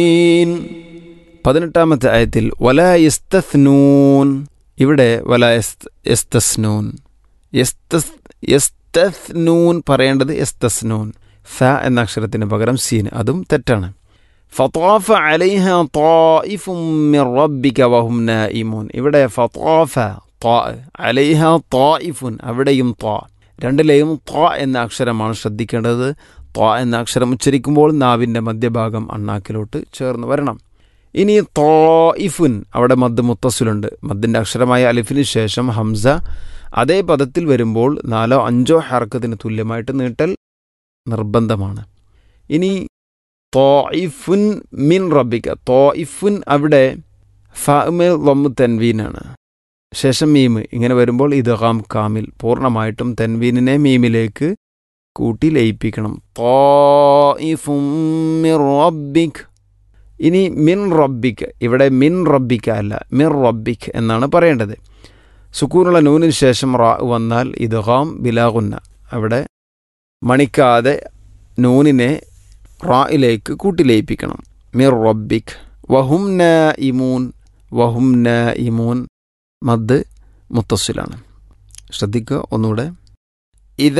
പതിനെട്ടാമത്തെ ആയത്തിൽ വല യസ്തസ്നൂൻ ഇവിടെ വല യസ്തസ്നൂൻ യസ്തസ്നൂൻ പറയേണ്ടത് യസ്തസ്നൂൻ ഫ എന്ന അക്ഷരത്തിന് പകരം സീൻ അതും തെറ്റാണ് ഫത്താഫ അലൈഹ طائف من ربك وهم نائمون ഇവിടെ ഫത്താഫ ത്വാ അലൈഹ طائفun അവിടെയും ത്വാ രണ്ടിലെയും ത്വാ എന്ന അക്ഷരമാണ് ശ്രദ്ധിക്കേണ്ടത് ത്വാ എന്ന അക്ഷരം ഉച്ചരിക്കുമ്പോൾ നാവിൻ്റെ മധ്യഭാഗം അണ്ണാക്കിലോട്ട് ചേർന്ന് വരണം ഇനി തോയിഫുൻ അവിടെ മദ് മുത്തസുലുണ്ട് മദ്ദിൻ്റെ അക്ഷരമായ അലിഫിന് ശേഷം ഹംസ അതേ പദത്തിൽ വരുമ്പോൾ നാലോ അഞ്ചോ ഹർക്കത്തിന് തുല്യമായിട്ട് നീട്ടൽ നിർബന്ധമാണ് ഇനി തോയിഫുൻ മിൻ റബിക്ക തോയിഫുൻ അവിടെ ഫമിൽ ലൊമ്മ് തെൻവീനാണ് ശേഷം മീമ് ഇങ്ങനെ വരുമ്പോൾ ഇദ്ഗാം കാമിൽ പൂർണ്ണമായിട്ടും തെൻവീനിനെ മീമിലേക്ക് കൂട്ടി ലയിപ്പിക്കണം തോയിഫും മിൻ റബ്ബിക് ഇനി മിൻ റബ്ബിക്ക് ഇവിടെ മിൻ റബ്ബിക്ക അല്ല മിൻ റബ്ബിക് എന്നാണ് പറയേണ്ടത് സുക്കൂനുള്ള നൂനിന് ശേഷം റാ വന്നാൽ ഇദ്ഗാം ബിലാഗുന്ന അവിടെ മണിക്കാതെ നൂനിനെ റായിലേക്ക് കൂട്ടിലയിപ്പിക്കണം മിർ റബ്ബിക് വഹും ന ഇമൂൻ വഹും ന ഇമൂൻ മദ് മുത്തസ്സിലാണ് ശ്രദ്ധിക്കുക ഒന്നുകൂടെ